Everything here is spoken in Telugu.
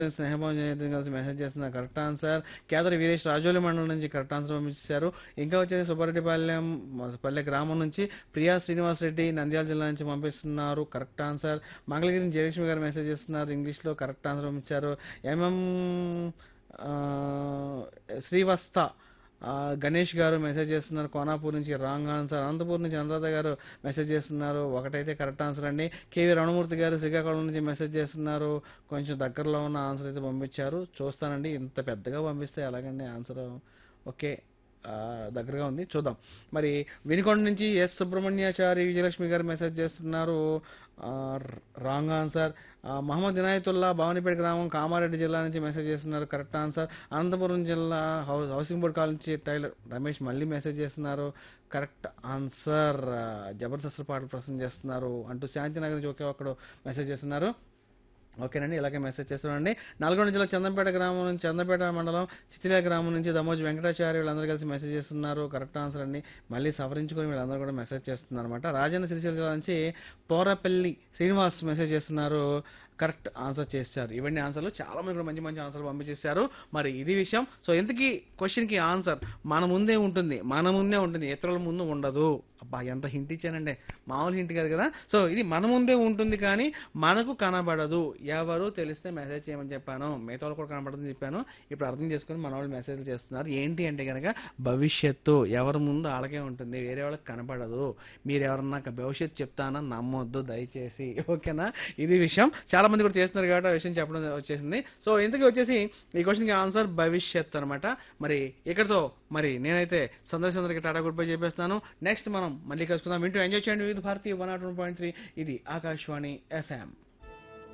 స్నేహభావం జయతం కలిసి మెసేజ్ చేస్తున్నారు కరెక్ట్ ఆన్సర్ కేదరి వీరేష్ రాజోలి మండలం నుంచి కరెక్ట్ ఆన్సర్ పంపించారు ఇంకా వచ్చేసి సుబ్బారెడ్డిపాలెం పల్లె గ్రామం నుంచి ప్రియా శ్రీనివాస్ రెడ్డి నంద్యాల జిల్లా నుంచి పంపిస్తున్నారు కరెక్ట్ ఆన్సర్ మంగళగిరి జయలక్ష్మి గారు మెసేజ్ చేస్తున్నారు ఇంగ్లీష్లో కరెక్ట్ ఆన్సర్ పంపించారు ఎంఎం ఆ, శ్రీవస్త ఆ, గణేష్ గారు మెసేజ్ చేస్తున్నారు కోనాపూర్ నుంచి రాంగ్ ఆన్సర్ అనంతపూర్ నుంచి అనురాధ గారు మెసేజ్ చేస్తున్నారు ఒకటైతే కరెక్ట్ ఆన్సర్ అండి కేవీ రమణమూర్తి గారు శ్రీకాకుళం నుంచి మెసేజ్ చేస్తున్నారు కొంచెం దగ్గరలో ఉన్న ఆన్సర్ అయితే పంపించారు చూస్తానండి ఇంత పెద్దగా పంపిస్తే ఎలాగండి ఆన్సర్ ఓకే ఆ, దగ్గరగా ఉంది చూద్దాం మరి వినుకొండ నుంచి ఎస్ సుబ్రహ్మణ్యాచారి విజయలక్ష్మి గారు మెసేజ్ చేస్తున్నారు రాంగ్ ఆన్సర్ మహమ్మద్ ఇనాయతుల్లా భవానీపేట గ్రామం కామారెడ్డి జిల్లా నుంచి మెసేజ్ చేస్తున్నారు కరెక్ట్ ఆన్సర్ అనంతపురం జిల్లా హౌ- హౌసింగ్ బోర్డ్ కాల్ నుంచి టైలర్ రమేష్ మళ్ళీ మెసేజ్ చేస్తున్నారు కరెక్ట్ ఆన్సర్ జబర్దస్త్ పాటలు ప్రశ్న చేస్తున్నారు అంటూ శాంతినగర్ నుంచి ఒకే ఒక్కడు మెసేజ్ చేస్తున్నారు ఓకేనండి ఇలాగే మెసేజ్ చేస్తున్నాండి నల్గొండ జిల్లా చందంపేట గ్రామం నుంచి చందంపేట మండలం చితిల గ్రామం నుంచి దమోజ్ వెంకటాచార్య వీళ్ళందరూ కలిసి మెసేజ్ చేస్తున్నారు కరెక్ట్ ఆన్సర్ అండి మళ్ళీ సవరించుకొని వీళ్ళందరూ కూడా మెసేజ్ చేస్తున్నారు అనమాట రాజన్న సిరిసిల్ల జిల్లా నుంచి పోరపల్లి శ్రీనివాస్ మెసేజ్ చేస్తున్నారు కరెక్ట్ ఆన్సర్ చేశారు ఇవన్నీ ఆన్సర్లు చాలా మంది కూడా మంచి మంచి ఆన్సర్లు పంపించేశారు మరి ఇది విషయం సో ఇంతకీ క్వశ్చన్కి ఆన్సర్ మన ముందే ఉంటుంది మన ముందే ఉంటుంది ఇతరుల ముందు ఉండదు అబ్బా ఎంత హింట్ ఇచ్చానంటే మామూలు హింట్ కాదు కదా సో ఇది మన ముందే ఉంటుంది కానీ మనకు కనబడదు ఎవరు తెలిస్తే మెసేజ్ చేయమని చెప్పాను మిగతా వాళ్ళు కూడా కనబడదని చెప్పాను ఇప్పుడు అర్థం చేసుకుని మన వాళ్ళు మెసేజ్లు చేస్తున్నారు ఏంటి అంటే కనుక భవిష్యత్తు ఎవరి ముందు ఆడకే ఉంటుంది వేరే వాళ్ళకి కనబడదు మీరు ఎవరన్నా నాకు భవిష్యత్తు చెప్తానని నమ్మొద్దు దయచేసి ఓకేనా ఇది విషయం చాలా మంది కూడా చేస్తున్నారు కాబట్టి ఆ విషయం చెప్పడం వచ్చేసింది సో ఇంతకీ వచ్చేసి ఈ క్వశ్చన్కి ఆన్సర్ భవిష్యత్ అనమాట మరి ఇక్కడతో మరి నేనైతే సందర్శనందరికి టాటా గుడ్ బై చెప్పేస్తాను నెక్స్ట్ మనం మళ్ళీ కలుసుకుందాం వింటూ ఎంజాయ్ చేయండి Vividh Bharati one not one point three ఇది ఆకాశవాణి ఎఫ్ఎం